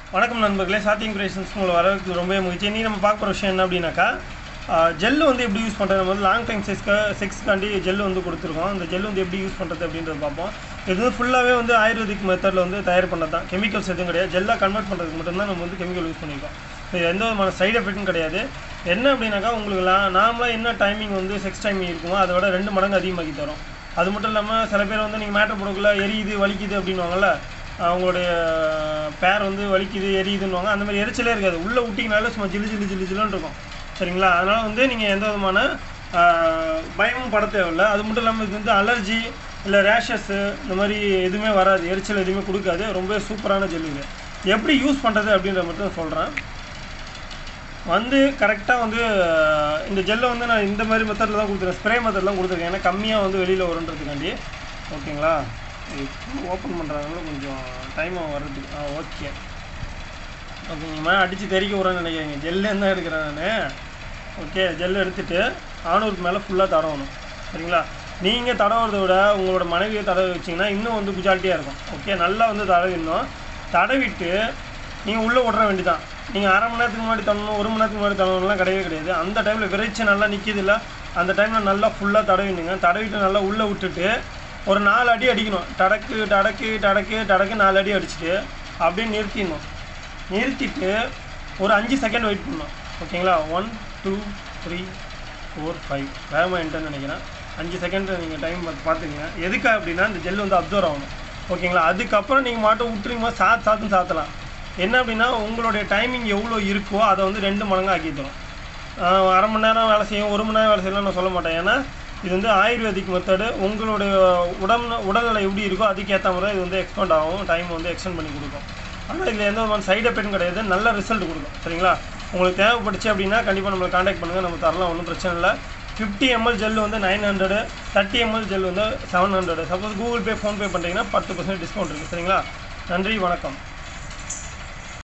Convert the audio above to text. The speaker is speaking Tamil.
வணக்கம் நண்பர்களே சாத்தியம் கிரியேஷன்ஸ் உங்களை வரவேற்க ரொம்பவே முயற்சி நீ நம்ம பார்க்க போகிற விஷயம் என்ன அப்படின்னாக்கா ஜெல்லு வந்து எப்படி யூஸ் பண்ணுறது நம்ம வந்து லாங் டைம் செக்ஸ்க்கு செக்ஸ்க்காண்டி ஜெல்லு வந்து கொடுத்துருக்கோம் அந்த ஜெல்லு வந்து எப்படி யூஸ் பண்ணுறது அப்படின்றத பார்ப்போம் இது வந்து ஃபுல்லாகவே வந்து ஆயுர்வேதிக் மெத்தடில் வந்து தயார் பண்ணது தான் கெமிக்கல்ஸ் எதுவும் கிடையாது ஜெல்லாக கன்வெர்ட் பண்ணுறதுக்கு மட்டும்தான் நம்ம வந்து கெமிக்கல் யூஸ் பண்ணியிருக்கோம் இது எந்த விதமான சைடு எஃபெக்ட்டும் கிடையாது என்ன அப்படின்னாக்கா உங்களுக்கு நார்மலாக என்ன டைமிங் வந்து செக்ஸ் டைமிங் இருக்குமோ அதை விட ரெண்டு மடங்கு அதிகமாக்கி தரும் அது மட்டும் இல்லாமல் சில பேர் வந்து நீங்கள் மேட்டர் போடக்குள்ள எரியுது வலிக்குது அப்படின்வாங்கல்ல அவங்களுடைய பேர் வந்து வலிக்குது எரியுதுன்னுவாங்க அந்த மாதிரி எரிச்சலே இருக்காது உள்ளே விட்டிங்கனால சும்மா ஜில்லு ஜில்லு ஜில்லு ஜில்லுன்னு இருக்கும் சரிங்களா அதனால் வந்து நீங்கள் எந்த விதமான ஆஹ், பயமும் பட தேவையில்ல அது மட்டும் இல்லாமல் இது வந்து அலர்ஜி இல்லை ரேஷஸ்ஸு இந்த மாதிரி எதுவுமே வராது எரிச்சல் எதுவுமே கொடுக்காது ரொம்ப சூப்பரான ஜெல் இது எப்படி யூஸ் பண்ணுறது அப்படின்றத மட்டும் சொல்கிறேன் வந்து கரெக்டாக வந்து அஹ், இந்த ஜெல்லை வந்து நான் இந்த மாதிரி மெத்தடில் தான் கொடுத்துருக்கேன் ஸ்ப்ரே மெத்தட்லாம் கொடுத்துருக்கேன் ஏன்னா கம்மியாக வந்து வெளியில் வருன்றதுக்காண்டி ஓகேங்களா ஓப்பன் பண்ணுறாங்களோ கொஞ்சம் டைம் வர்றதுக்கு ஆ ஓகே ஓகேங்கம்மா அடித்து தெறிக்க விட்றேன்னு நினைக்கிறீங்க ஜெல்லு என்ன எடுக்கிறேன் நான் ஓகே ஜெல் எடுத்துட்டு ஆணூருக்கு மேலே ஃபுல்லாக தடவணும் சரிங்களா நீங்கள் தடவுறத விட உங்களோட மனைவியை தடவி வச்சிங்கன்னா இன்னும் வந்து குஜாலிட்டியாக இருக்கும் ஓகே நல்லா வந்து தடவிடணும் தடவிட்டு நீங்கள் உள்ளே விட்ற வேண்டியதான் நீங்கள் அரை மணி நேரத்துக்கு முன்னாடி தள்ளணும் ஒரு மணி நேரத்துக்கு முன்னாடி தள்ளணும்லாம் கிடையவே கிடையாது அந்த டைமில் விரைச்சி நல்லா நிற்கிது இல்லை அந்த டைமில் நல்லா ஃபுல்லாக தடவிடுங்க தடவிட்டு நல்லா உள்ளே விட்டுட்டு ஒரு நாலு அடி அடிக்கணும் டடக்கு டடக்கு டடக்கு டடக்கு நாலு அடி அடிச்சுட்டு அப்படியே நிறுத்திடணும் நிறுத்திட்டு ஒரு அஞ்சு செகண்ட் வெயிட் பண்ணணும் ஓகேங்களா one two three four five வேகமாக என்ட்டேன்னு நினைக்கிறேன் அஞ்சு செகண்ட் நீங்கள் டைம் பார்த்து பார்த்துங்க எதுக்கா அப்படின்னா இந்த ஜெல் வந்து அப்சர்வ் ஆகணும் ஓகேங்களா அதுக்கப்புறம் நீங்கள் மாட்டும் விட்டுறீங்க சாத்து சாத்துன்னு சாத்தலாம் என்ன அப்படின்னா உங்களுடைய டைமிங் எவ்வளோ இருக்கோ அதை வந்து ரெண்டு மடங்கு ஆக்கி தரும் ஆஹ் அரை மணி நேரம் வேலை செய்யும் ஒரு மணி நேரம் வேலை செய்யலாம் நான் சொல்ல மாட்டேன் ஏன்னா இது வந்து ஆயுர்வேதிக் மெத்தடு உங்களுடைய உடல் உடல்நிலை எப்படி இருக்கோ அதுக்கேற்ற மாதிரி இது வந்து எக்ஸ்பெண்ட் ஆகும் டைம் வந்து எக்ஸ்டெண்ட் பண்ணி கொடுக்கும் ஆனால் இதில் எந்த விதமான சைடு எஃபெக்ட்டும் கிடையாது நல்ல ரிசல்ட் கொடுக்கும் சரிங்களா உங்களுக்கு தேவைப்பட்டுச்சு அப்படின்னா கண்டிப்பாக நம்மளை காண்டாக்ட் பண்ணுங்கள் நம்ம தரலாம் ஒன்றும் பிரச்சனை இல்லை ஃபிஃப்டி எம்எல் ஜெல் வந்து nine hundred thirty ml gel வந்து seven hundred suppose Google Pay PhonePe பண்ணுறீங்கன்னா பத்து பர்சன்ட் டிஸ்கவுண்ட் இருக்குது சரிங்களா நன்றி வணக்கம்